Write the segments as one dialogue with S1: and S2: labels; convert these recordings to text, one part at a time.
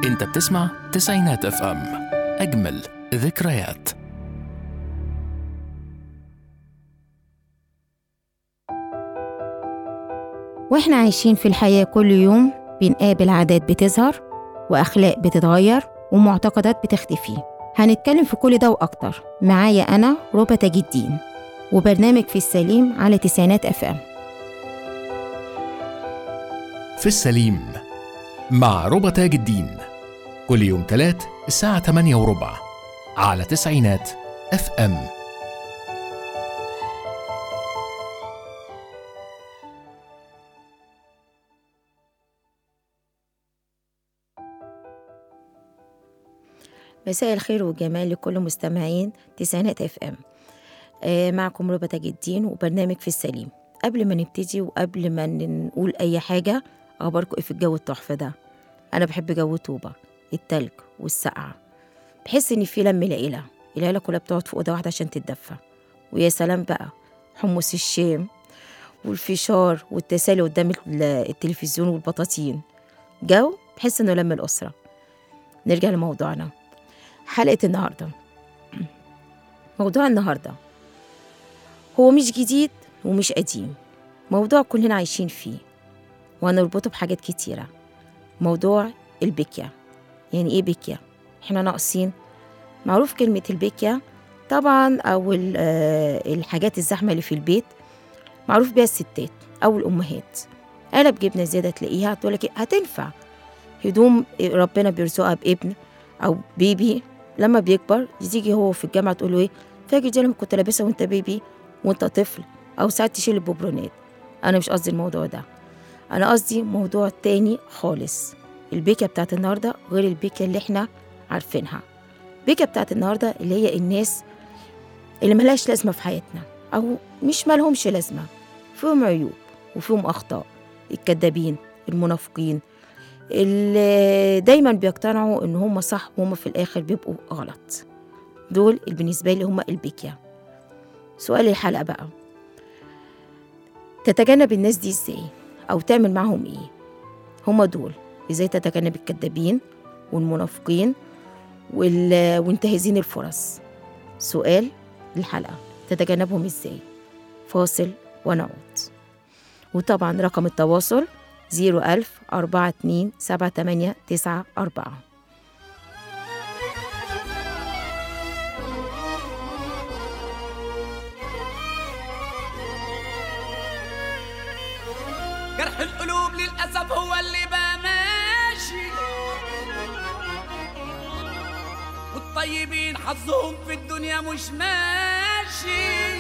S1: انت بتسمع تسعينات اف ام اجمل ذكريات
S2: واحنا عايشين في الحياة كل يوم بنقابل عادات بتظهر وأخلاق بتتغير ومعتقدات بتختفي هنتكلم في كل ده وأكتر معايا أنا ربى تاج الدين وبرنامج في السليم على تسعينات اف ام
S1: في السليم مع ربى تاج الدين كل يوم تلات الساعة 8 وربع على تسعينات اف ام
S2: مساء الخير والجمال لكل مستمعين تسعينات اف ام آه معكم ربى تاج الدين وبرنامج في السليم قبل ما نبتدي وقبل ما نقول اي حاجه اخباركم ايه في الجو التحفه ده انا بحب جو طوبه التلج والسقعه بحس ان في لم العيله العيله كلها بتقعد في اوضه واحده عشان تتدفى ويا سلام بقى حمص الشام والفشار والتسالي قدام ال- التلفزيون والبطاطين جو بحس انه لم الاسره نرجع لموضوعنا حلقه النهارده موضوع النهارده هو مش جديد ومش قديم موضوع كلنا عايشين فيه وهنربطه بحاجات كتيرة موضوع البكية يعني ايه بكية؟ احنا ناقصين معروف كلمة البكية طبعا أو ال- آه، الحاجات الزحمة اللي في البيت معروف بيها الستات أو الأمهات علب جبنة زيادة تلاقيها تقول لك هتنفع هدوم ربنا بيرزقها بابن أو بيبي لما بيكبر تيجي هو في الجامعة تقول له ايه فاكر دي لما كنت لابسها وانت بيبي وانت طفل أو ساعات تشيل البوبرونات أنا مش قصدي الموضوع ده أنا قصدي موضوع تاني خالص البيكة بتاعت النهاردة غير البيكة اللي احنا عارفينها البيكة بتاعت النهاردة اللي هي الناس اللي ملهاش لازمة في حياتنا أو مش مالهمش لازمة فيهم عيوب وفيهم أخطاء الكدابين المنافقين اللي دايما بيقتنعوا إن هم صح وهم في الآخر بيبقوا غلط دول اللي بالنسبة لي هم البيكيا سؤال الحلقة بقى تتجنب الناس دي ازاي او تعمل معاهم ايه هما دول ازاي تتجنب الكذابين والمنافقين وال... وانتهازين الفرص سؤال الحلقة تتجنبهم ازاي فاصل ونعود وطبعا رقم التواصل زيرو ألف أربعة اتنين سبعة تمانية تسعة أربعة
S3: جرح القلوب للأسف هو اللي بقى ماشي والطيبين حظهم في الدنيا مش ماشي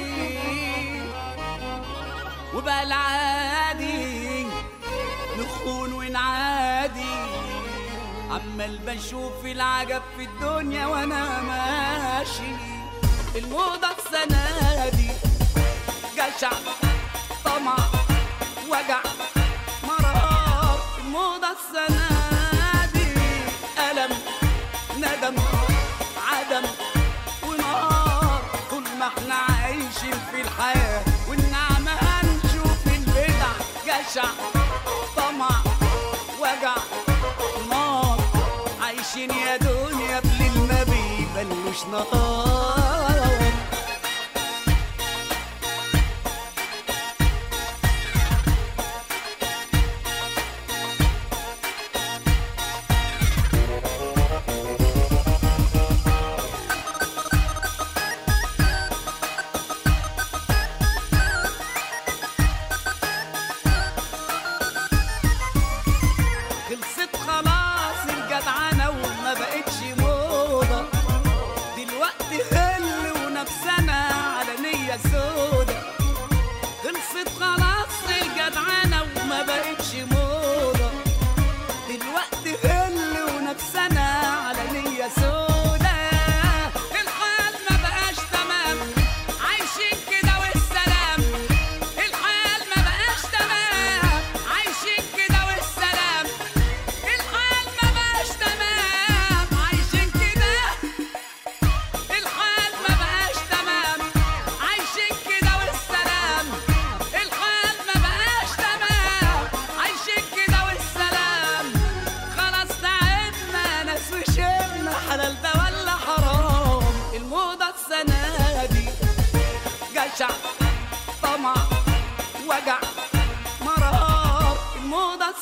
S3: وبقى العادي نخون ونعادي عمال بشوف العجب في الدنيا وانا ماشي الموضة السنة دي جشع طمع وجع مرار الموضة السنة دي ألم ندم عدم ونار طول ما احنا عايشين في الحياة والنعمة هنشوف البدع جشع طمع وجع نار عايشين يا دنيا بليل ما بيبلوش نهار خلصت خلاص الجدعنة وما بقتش موضة دلوقتي هل ونفسنا على نية سودة خلصت خلاص الجدعنة وما بقتش موضة دلوقتي هل ونفسنا على نية سودة الحال ما بقاش تمام عايشين كده والسلام الحال ما بقاش تمام عايشين كده والسلام الحال ما بقاش تمام عايشين كده الحال ما بقاش تمام عايشين كده والسلام الحال ما بقاش تمام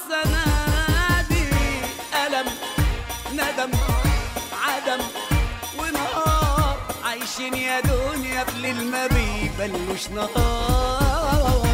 S3: السنة دي ألم ندم عدم ونهار عايشين يا دنيا في ليل ما بيبلوش نهار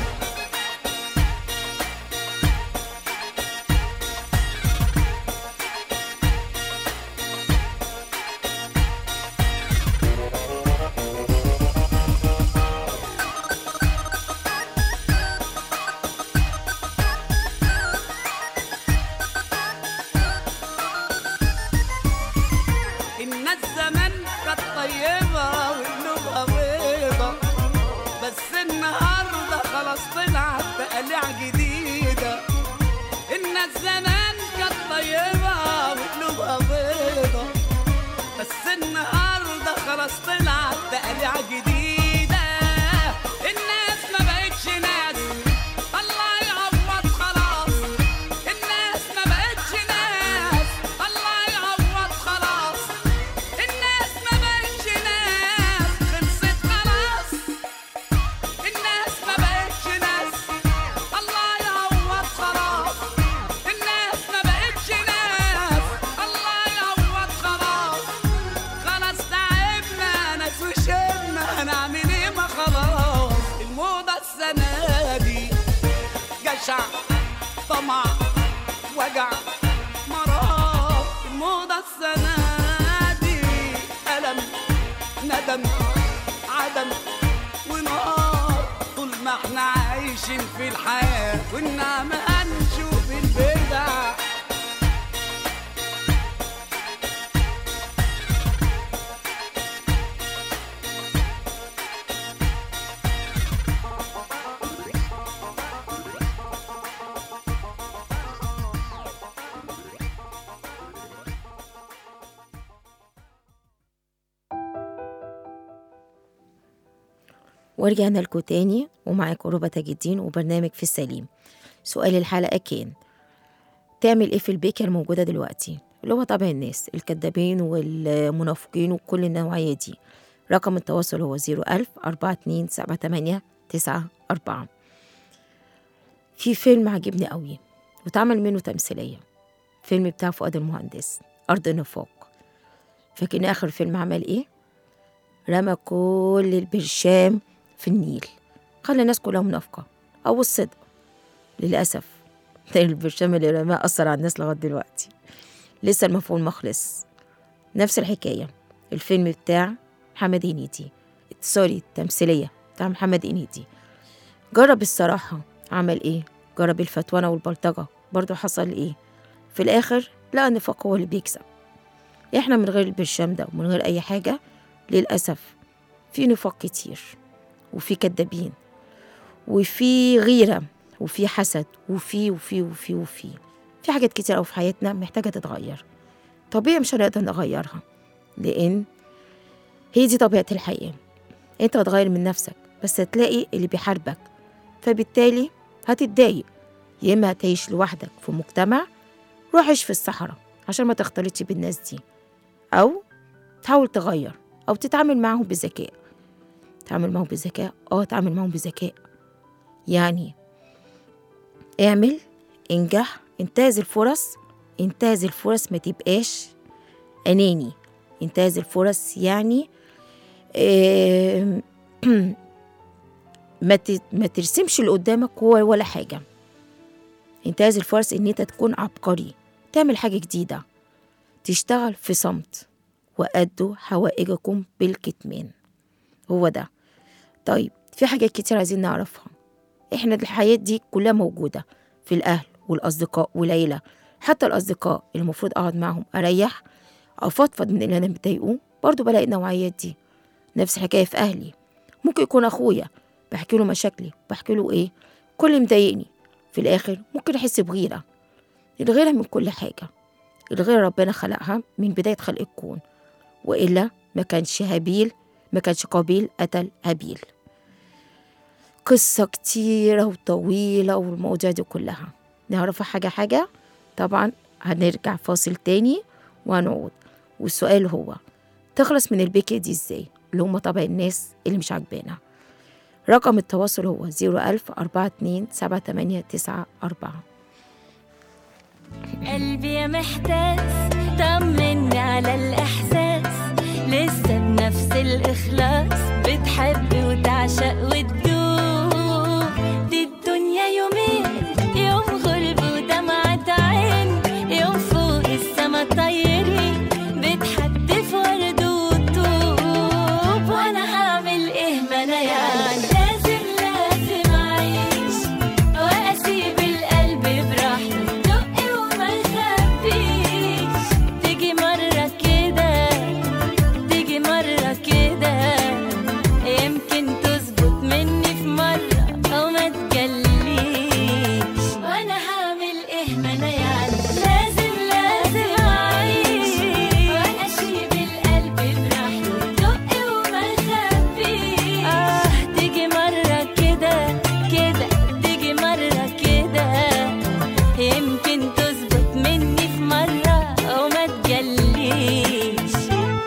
S3: الناس زمان كانت طيبة وقلوبها بيضة بس النهاردة خلاص طلعت بقلع جديدة الناس زمان كانت طيبة وقلوبها بيضة بس النهاردة خلاص طلعت بقلع جديدة الناس ما بقتش ناس الله يعوض خلاص الناس ما بقتش ناس الله يعوض خلاص الناس ما بقتش ناس خلصت خلاص الناس ما بقتش ناس الله يعوض خلاص الناس ما بقتش ناس الله يعوض خلاص خلاص تعبنا ناس وشمنا هنعمل ايه ما خلاص الموضة السنة دي جشع طمع وجع مرار الموضة السنة دي ألم ندم عدم ونار طول ما احنا عايشين في الحياة والنعمة هنشوف البدع
S2: ورجعنا لكم تاني ومعاكم ربى تاج الدين وبرنامج في السليم سؤال الحلقة كان تعمل ايه في البيكة الموجودة دلوقتي اللي هو طبع الناس الكذابين والمنافقين وكل النوعية دي رقم التواصل هو 01000 42 78 94 في فيلم عجبني قوي واتعمل منه تمثيلية فيلم بتاع فؤاد المهندس أرض النفاق فاكرين آخر فيلم عمل إيه؟ رمى كل البرشام في النيل خلى الناس كلها منافقة أو الصدق للأسف البرشام اللي رماه أثر على الناس لغاية دلوقتي لسه المفعول مخلص نفس الحكاية الفيلم بتاع محمد هنيدي سوري التمثيلية بتاع محمد هنيدي جرب الصراحة عمل إيه جرب الفتوانة والبلطجة برضو حصل إيه في الآخر لقى النفاق هو اللي بيكسب إحنا من غير البرشام ده ومن غير أي حاجة للأسف في نفاق كتير وفي كدابين وفي غيرة وفي حسد وفي وفي وفي وفي في حاجات كتير أوي في حياتنا محتاجة تتغير طبيعي مش هنقدر نغيرها لأن هي دي طبيعة الحياة أنت هتغير من نفسك بس هتلاقي اللي بيحاربك فبالتالي هتتضايق يا إما هتعيش لوحدك في مجتمع روح عيش في الصحراء عشان ما تختلطش بالناس دي أو تحاول تغير أو تتعامل معاهم بذكاء تعامل معاهم بذكاء اه تعامل معاهم بذكاء يعني اعمل انجح انتهز الفرص انتهز الفرص ما تبقاش أناني انتهز الفرص يعني آم، ما ت- ما ترسمش اللي قدامك هو ولا حاجة انتهز الفرص ان انت تكون عبقري تعمل حاجة جديدة تشتغل في صمت وأدوا حوائجكم بالكتمان هو ده طيب في حاجات كتير عايزين نعرفها احنا الحياة دي كلها موجودة في الأهل والأصدقاء والعيلة حتى الأصدقاء اللي المفروض أقعد معاهم أريح أفضفض من اللي أنا مضايقه برضه بلاقي النوعيات دي نفس الحكاية في أهلي ممكن يكون أخويا بحكي له مشاكلي بحكي له إيه كل اللي مضايقني في الآخر ممكن أحس بغيرة الغيرة من كل حاجة الغيرة ربنا خلقها من بداية خلق الكون وإلا ما كانش هابيل ما كانش قابيل قتل هابيل قصة كتيرة وطويلة والمواضيع دي كلها نعرفها حاجة حاجة طبعا هنرجع فاصل تاني وهنعود والسؤال هو تخلص من البكية دي ازاي اللي هم طبع الناس اللي مش عاجبانا رقم التواصل هو 01000 42 7894
S4: قلبي يا محتاس طمني على الإحساس لسه بنفس الإخلاص بتحب وتعشق وتدوب دي الدنيا يومين يوم غرب ودمعة عين يوم فوق السما طايرين بتحدف ورد وطوب وانا هعمل ايه ما انا يعني لازم لازم اعيش واسيب القلب براحته دق وما يخبيش تيجي مرة كده تيجي مرة كده يمكن تظبط مني في مرة أو ما تجليش وأنا هعمل إيه ما أنا يعني لازم لازم أعيش وأشيب القلب براحته دق وما يخبيش آه تيجي مرة كده كده تيجي مرة كده يمكن تظبط مني في مرة أو ما تجليش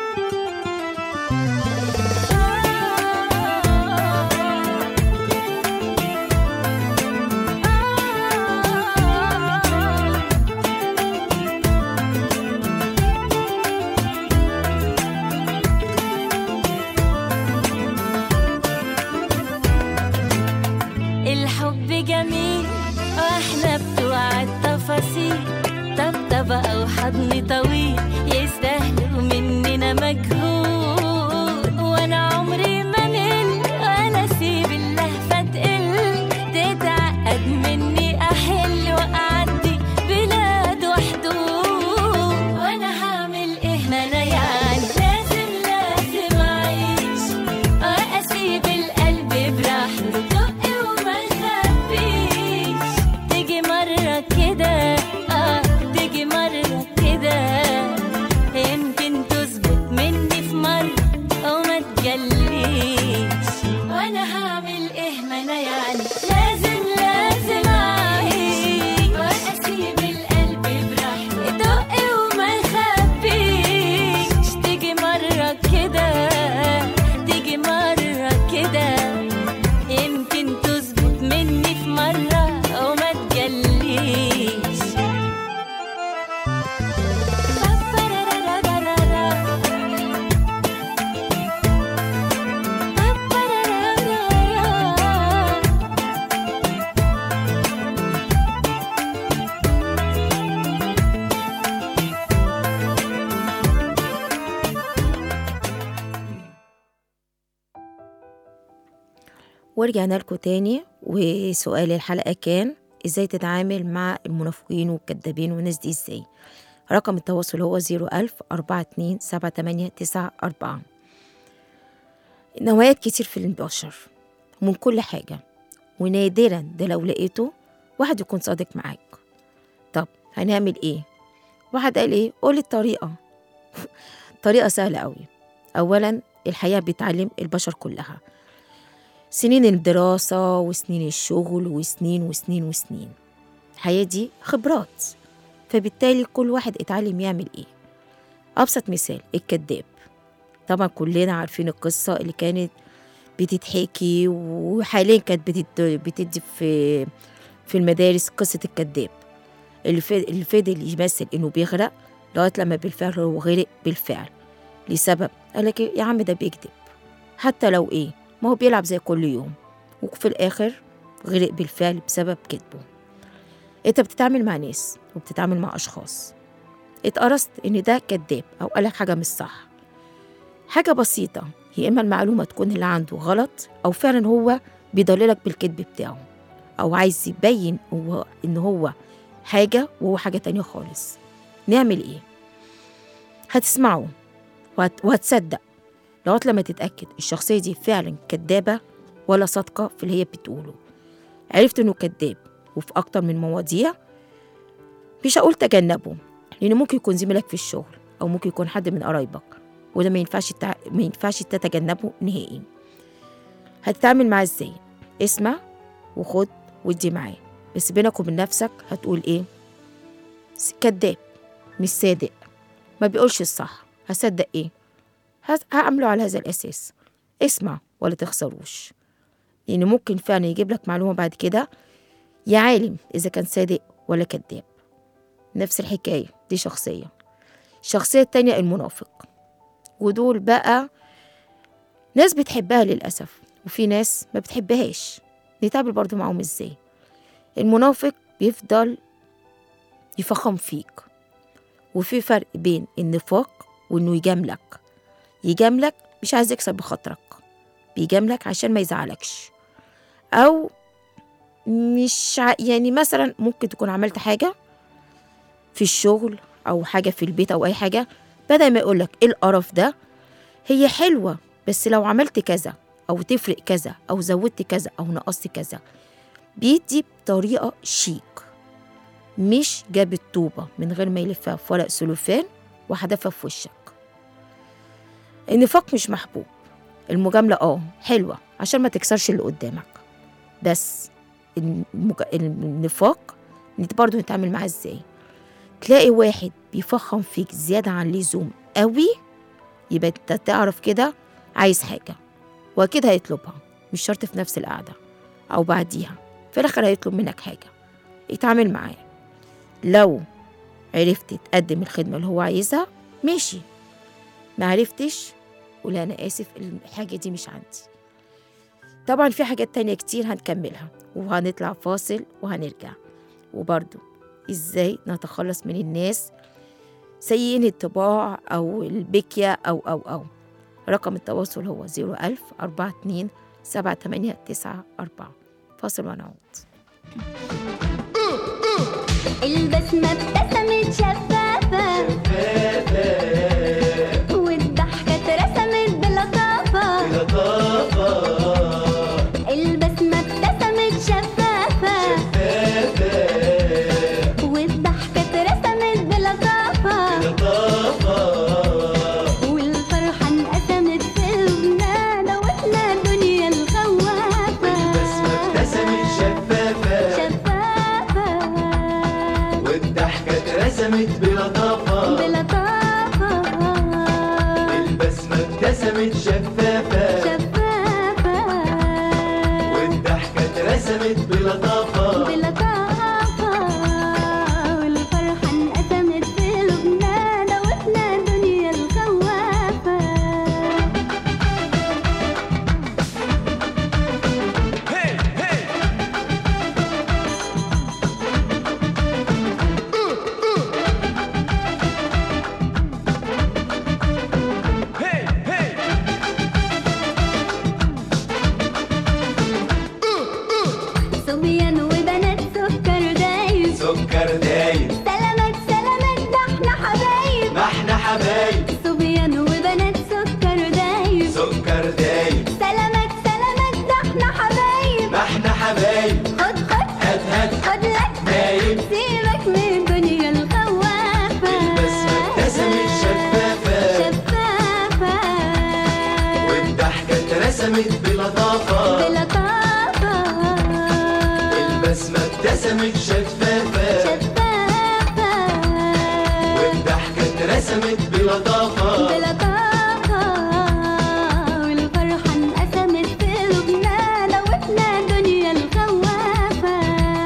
S4: الحب جميل واحنا بتوع التفاصيل طبطبة أو حضن طويل يستاهلوا مننا مجهود وانا عمري ما مل وانا اسيب اللهفة تقل تتعقد مني احل واعدي بلاد وحدود وانا هعمل ايه ما انا يعني لازم لازم اعيش واسيب القلب براحته دق وما يخبيش تيجي مرة كده اه تيجي مرة كده يمكن تظبط مني في مرة أو ما تجليش وأنا هعمل إيه ما أنا يعني لازم لازم أعيش وأسيب القلب براحته يدق وما يخبيش تيجي مرة كده تيجي مرة كده يمكن تظبط مني في مرة أو ما تجليش
S2: ورجعنا لكم تاني وسؤال الحلقة كان ازاي تتعامل مع المنافقين والكذابين والناس دي ازاي رقم التواصل هو 01000 42 7894 نوايات كتير في البشر من كل حاجة ونادرا ده لو لقيته واحد يكون صادق معاك طب هنعمل ايه واحد قال ايه قول الطريقة طريقة سهلة قوي أولا الحياة بتعلم البشر كلها سنين الدراسة وسنين الشغل وسنين وسنين وسنين الحياة دي خبرات فبالتالي كل واحد اتعلم يعمل ايه أبسط مثال الكذاب طبعا كلنا عارفين القصة اللي كانت بتتحكي وحاليا كانت بتد- بتدي في في المدارس قصة الكذاب اللي ف- اللي فضل يمثل إنه بيغرق لغاية لما بالفعل هو غرق بالفعل لسبب قال لك يا عم ده بيكذب حتى لو إيه ما هو بيلعب زي كل يوم وفي الآخر غرق بالفعل بسبب كذبه أنت بتتعامل مع ناس وبتتعامل مع أشخاص اتقرصت إن ده كذاب أو قالك حاجة مش صح حاجة بسيطة يا إما المعلومة تكون اللي عنده غلط أو فعلا هو بيضللك بالكذب بتاعه أو عايز يبين هو إن هو حاجة وهو حاجة تانية خالص نعمل إيه؟ هتسمعه وهت... وهتصدق لغاية لما تتأكد الشخصية دي فعلا كدابة ولا صادقة في اللي هي بتقوله عرفت إنه كداب وفي أكتر من مواضيع مش هقول تجنبه لأنه ممكن يكون زميلك في الشغل أو ممكن يكون حد من قرايبك وده ما ينفعش تع... ما ينفعش تتجنبه نهائي هتتعامل معاه ازاي اسمع وخد ودي معاه بس بينك وبين نفسك هتقول ايه س- كداب مش صادق ما بيقولش الصح هصدق ايه هت- هعمله على هذا الاساس اسمع ولا تخسروش لان ممكن فعلا يجيب لك معلومه بعد كده يا عالم اذا كان صادق ولا كذاب نفس الحكاية دي شخصية الشخصية التانية المنافق ودول بقى ناس بتحبها للأسف وفي ناس ما بتحبهاش نتعامل برضو معاهم ازاي المنافق بيفضل يفخم فيك وفي فرق بين النفاق وانه يجاملك يجاملك مش عايز يكسب بخاطرك بيجاملك عشان ما يزعلكش او مش ع... يعني مثلا ممكن تكون عملت حاجة في الشغل او حاجة في البيت او اي حاجة بدل ما يقولك ايه القرف ده هي حلوة بس لو عملت كذا او تفرق كذا او زودت كذا او نقصت كذا بيدي بطريقة شيك مش جاب الطوبة من غير ما يلفها في ورق سلوفان وحدفها في وشك النفاق مش محبوب المجاملة اه حلوة عشان ما تكسرش اللي قدامك بس المج... النفاق انت برضه نتعامل معاه ازاي تلاقي واحد بيفخم فيك زيادة عن اللزوم قوي يبقى انت تعرف كده عايز حاجة وأكيد هيطلبها مش شرط في نفس القعدة أو بعديها في الآخر هيطلب منك حاجة اتعامل معاه لو عرفت تقدم الخدمة اللي هو عايزها ماشي ما عرفتش قول أنا آسف الحاجة دي مش عندي طبعا في حاجات تانية كتير هنكملها وهنطلع فاصل وهنرجع وبرضو ازاي نتخلص من الناس سيئين الطباع أو البكية أو أو أو رقم التواصل هو 01000 42 7894 فاصل ونعود
S5: البسمة ابتسمت شفافة والضحكة اترسمت بلطافة البسمة ابتسمت شفافة والضحكة اترسمت بلطافة والفرحة انقسمت في قلوبنا دوتنا الدنيا الخوافة
S6: ابتسمت شفافة
S5: شفافة
S6: والضحكة اترسمت بلطافة
S5: بلطافة
S6: البسمة ابتسمت شفافة
S5: شفافة
S6: والضحكة اترسمت بلطافة
S5: بلطافة والفرحة انقسمت في قلوبنا دوتنا الدنيا الخوافة صبيان وبنات سكر دايب
S6: سكر دايب
S5: سلامات سلامات ده احنا حبايب
S6: ما احنا حبايب
S5: صبيان وبنات سكر دايب
S6: سكر دايب
S5: سلامات سلامات ده احنا حبايب
S6: ما احنا حبايب
S5: خد خد
S6: هات هات
S5: خد لك
S6: دايب
S5: سيبك من الدنيا الخوافة
S6: البسمة ابتسمت شفافة
S5: شفافة
S6: والضحكة اترسمت بلطافة
S5: بلطافة
S6: البسمة ابتسمت شفافة
S5: شفافة
S6: والضحكة اترسمت بلطافة
S5: بلطافة والفرحة انقسمت في قلوبنا دوتنا الدنيا الخوافة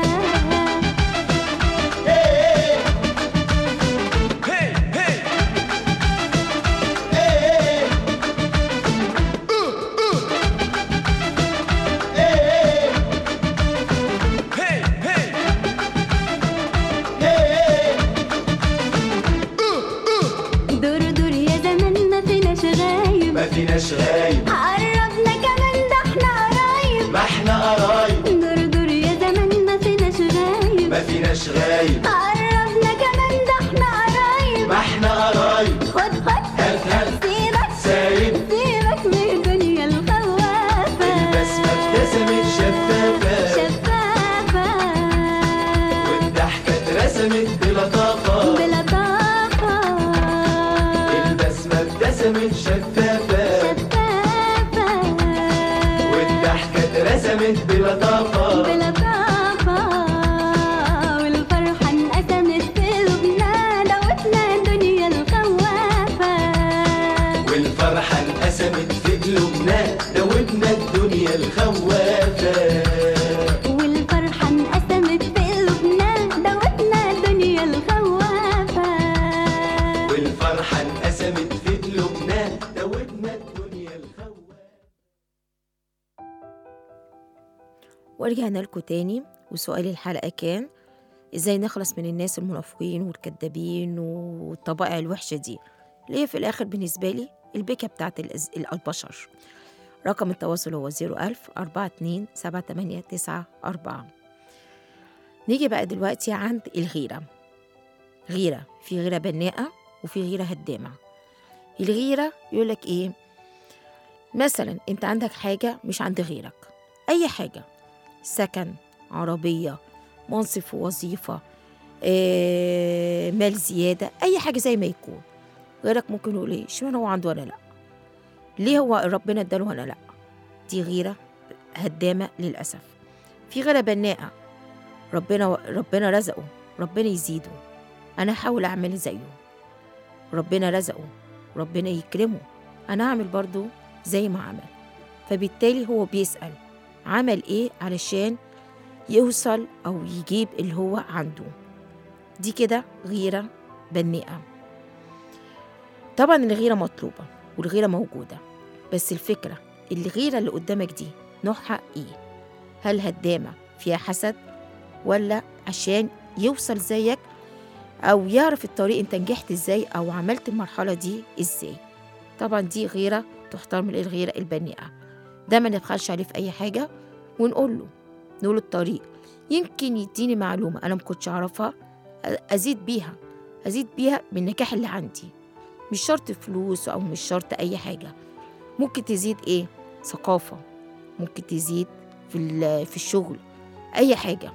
S5: دور دور يا زمان ما فيناش غايب
S6: ما فيناش غايب
S5: قربنا كمان ده احنا قرايب
S6: ما احنا قرايب
S5: دور دور يا زمان ما فيناش غايب
S6: ما فيناش غايب
S5: قربنا كمان ده احنا قرايب
S6: ما احنا قرايب
S5: خد خد
S6: هات هات
S5: سيبك
S6: سايب
S5: سيبك من الدنيا الخوافة
S6: البسمة ابتسمت شفافة
S5: شفافة
S6: والضحكة اترسمت بلطافة
S5: بلطافة
S6: البسمة ابتسمت شفافة
S5: شفافة
S6: والضحكة اترسمت بلطافة
S5: بلطافة والفرحة انقسمت في قلوبنا دوتنا الدنيا الخوافة
S6: والفرحة انقسمت في قلوبنا دوبنا الدنيا الخوافة
S5: والفرحة انقسمت في قلوبنا دوتنا الدنيا الخوافة
S2: ورجعنا لكم تاني وسؤال الحلقة كان ازاي نخلص من الناس المنافقين والكذابين والطبائع الوحشة دي اللي هي في الآخر بالنسبة لي البكا بتاعت الأز- البشر رقم التواصل هو 01000 42 7894 نيجي بقى دلوقتي عند الغيرة غيرة في غيرة بناءة وفي غيرة هدامة الغيرة يقولك ايه مثلا انت عندك حاجة مش عند غيرك اي حاجة سكن عربية منصب في وظيفة آه، مال زيادة أي حاجة زي ما يكون غيرك ممكن يقول إيه اشمعنى هو عنده وأنا لأ ليه هو ربنا اداله وأنا لأ دي غيرة هدامة للأسف في غيرة بناءة ربنا ربنا رزقه ربنا يزيده أنا هحاول أعمل زيه ربنا رزقه ربنا يكرمه أنا هعمل برضو زي ما عمل فبالتالي هو بيسأل عمل إيه علشان يوصل أو يجيب اللي هو عنده دي كده غيرة بناءة طبعا الغيرة مطلوبة والغيرة موجودة بس الفكرة الغيرة اللي قدامك دي نوعها إيه هل هدامة فيها حسد ولا عشان يوصل زيك أو يعرف الطريق أنت نجحت إزاي أو عملت المرحلة دي إزاي طبعا دي غيرة تحترم الغيرة البناءة ده ما نبخلش عليه في أي حاجة ونقول له نقول له الطريق يمكن يديني معلومة أنا ما كنتش أعرفها أ- أزيد بيها أزيد بيها من النجاح اللي عندي مش شرط فلوس أو مش شرط أي حاجة ممكن تزيد إيه ثقافة ممكن تزيد في ال- في الشغل أي حاجة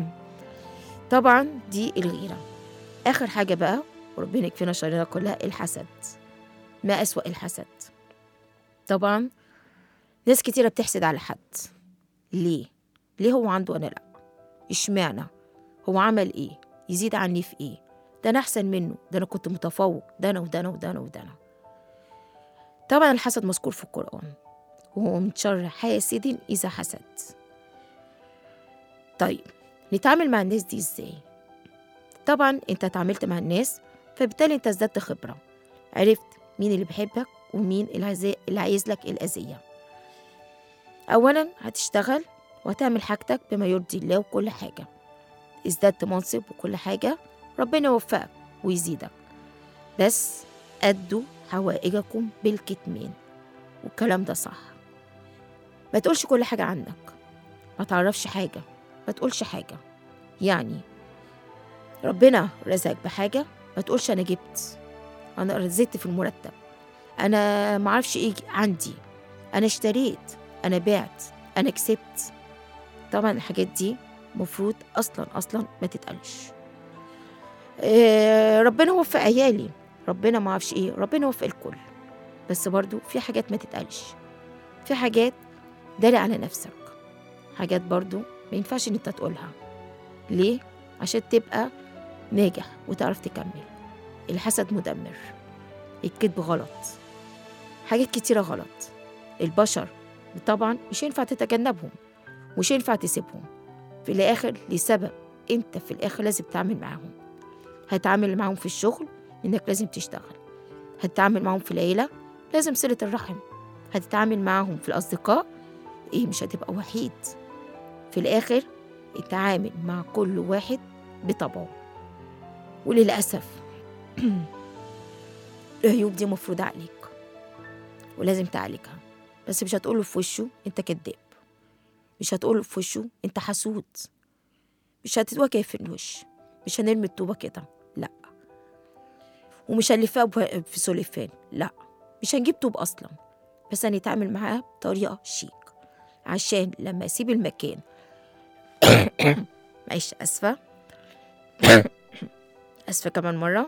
S2: طبعا دي الغيرة آخر حاجة بقى وربنا يكفينا شرنا كلها الحسد ما أسوأ الحسد طبعا ناس كتيرة بتحسد على حد ليه؟ ليه هو عنده وأنا لأ؟ اشمعنى؟ هو عمل إيه؟ يزيد عني في إيه؟ ده أنا أحسن منه ده أنا كنت متفوق ده أنا وده أنا وده أنا وده أنا طبعا الحسد مذكور في القرآن وهو من شر حاسد إذا حسد طيب نتعامل مع الناس دي إزاي؟ طبعا أنت اتعاملت مع الناس فبالتالي أنت ازددت خبرة عرفت مين اللي بيحبك ومين اللي عايز- اللي عايز لك الأذية أولا هتشتغل وهتعمل حاجتك بما يرضي الله وكل حاجة ازددت منصب وكل حاجة ربنا يوفقك ويزيدك بس أدوا حوائجكم بالكتمان والكلام ده صح ما تقولش كل حاجة عنك ما تعرفش حاجة ما تقولش حاجة يعني ربنا رزقك بحاجة ما تقولش أنا جبت أنا رزقت في المرتب أنا معرفش إيه عندي أنا اشتريت أنا بعت أنا كسبت طبعا الحاجات دي مفروض أصلا أصلا ما تتقالش إيه ربنا وفق عيالي ربنا ما اعرفش ايه ربنا وفق الكل بس برضو في حاجات ما تتقالش في حاجات داري على نفسك حاجات برضو ما ينفعش ان انت تقولها ليه عشان تبقى ناجح وتعرف تكمل الحسد مدمر الكذب غلط حاجات كتيرة غلط البشر طبعا مش ينفع تتجنبهم مش ينفع تسيبهم في الآخر لسبب انت في الآخر لازم تتعامل معاهم هتعامل معاهم في الشغل انك لازم تشتغل هتتعامل معاهم في العيلة لازم صلة الرحم هتتعامل معاهم في الأصدقاء إيه مش هتبقى وحيد في الآخر اتعامل مع كل واحد بطبعه وللأسف العيوب دي مفروضة عليك ولازم تعالجها بس مش هتقوله في وشه انت كذاب مش هتقوله في وشه انت حسود مش هتتواجه في الوش مش هنرمي الطوبة كده لا ومش هنلفها بو- في سوليفان لا مش هنجيب طوب اصلا بس هنتعامل معاه بطريقة شيك عشان لما اسيب المكان معلش اسفة اسفة كمان مرة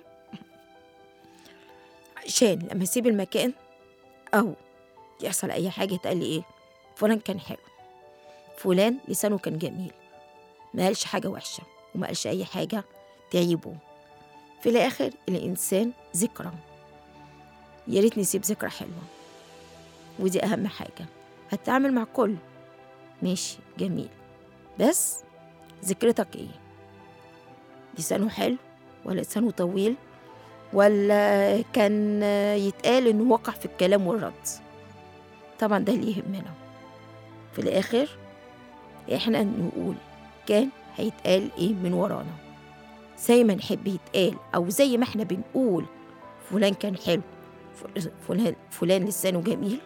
S2: عشان لما اسيب المكان او يحصل اي حاجة يتقال لي ايه فلان كان حلو فلان لسانه كان جميل ما قالش حاجة وحشة وما قالش أي حاجة تعيبه في الآخر الإنسان ذكرى يا ريت نسيب ذكرى حلوة ودي أهم حاجة هتتعامل مع كل ماشي جميل بس ذكرتك إيه لسانه حلو ولا لسانه طويل ولا كان يتقال إنه وقع في الكلام والرد طبعا ده اللي يهمنا في الآخر احنا نقول كان هيتقال ايه من ورانا زي ما نحب يتقال او زي ما احنا بنقول فلان كان حلو ف- فلان فلان لسانه جميل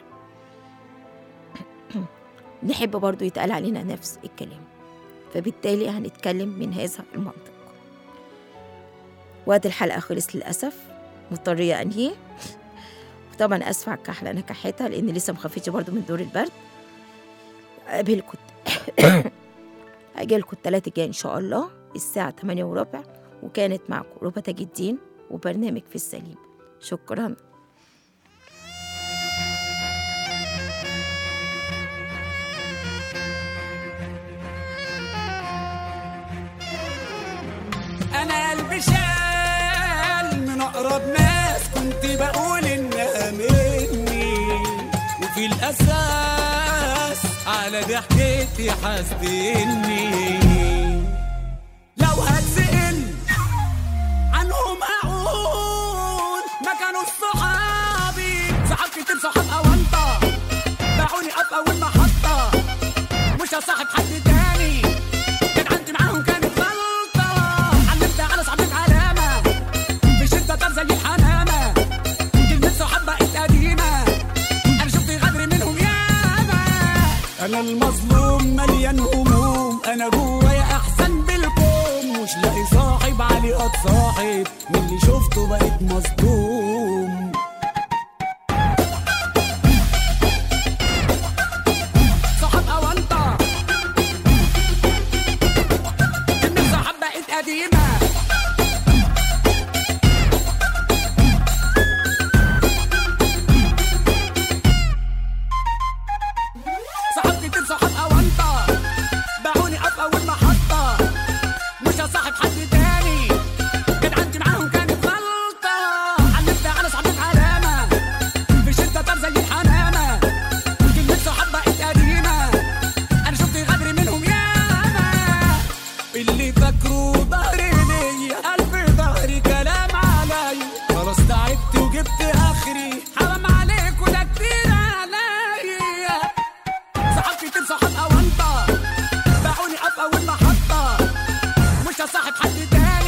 S2: نحب برضو يتقال علينا نفس الكلام فبالتالي هنتكلم من هذا المنطق وقت الحلقة خلص للأسف مضطرية أنهي طبعا أسفة على الكحلة أنا كحيتها لأن لسه مخفتش برضو من دور البرد أقابلكم أجيلكم التلاتة الجاي إن شاء الله الساعة 8 وربع وكانت معكم ربى تاج الدين وبرنامج في السليم شكرا
S3: انا قلبي شال من اقرب ناس كنت بقول انها مني وفي الاساس على ضحكتي حاسدني لو هتسأل عنهم هقول ما كانوا صحابي صحاب كتير صحاب اونطه باعوني في اول محطه مش هصاحب حد تاني كان عندي معاهم كانت غلطة علمت على صاحبك علامة في شدة طار زي الحمامة كلمة صحاب بقت قديمة أنا شفت غدر منهم ياما أنا المظلوم مليان هموم أنا جوايا أحسن بالكم مش لاقي صاحب علي أتصاحب من اللي شفته بقيت مصدوم صحاب أونطة كلمة صحاب بقت قديمة صحاب كتير صحاب أونطة باعوني في أول محطة مش هصاحب حد تاني كان عندي معاهم كانت غلطة علمت على صاحبك علامة في شدة طار زي الحمامة كلمة صحاب بقت قديمة أنا شفت غدر منهم ياما اللي فاكره ظهري ليا ألف ظهري كلام عليا خلاص تعبت وجبت آخري حرام عليك وده كتير عليا صحاب كتير صحاب أونطة باعوني في أول محطة مش هصاحب حد تاني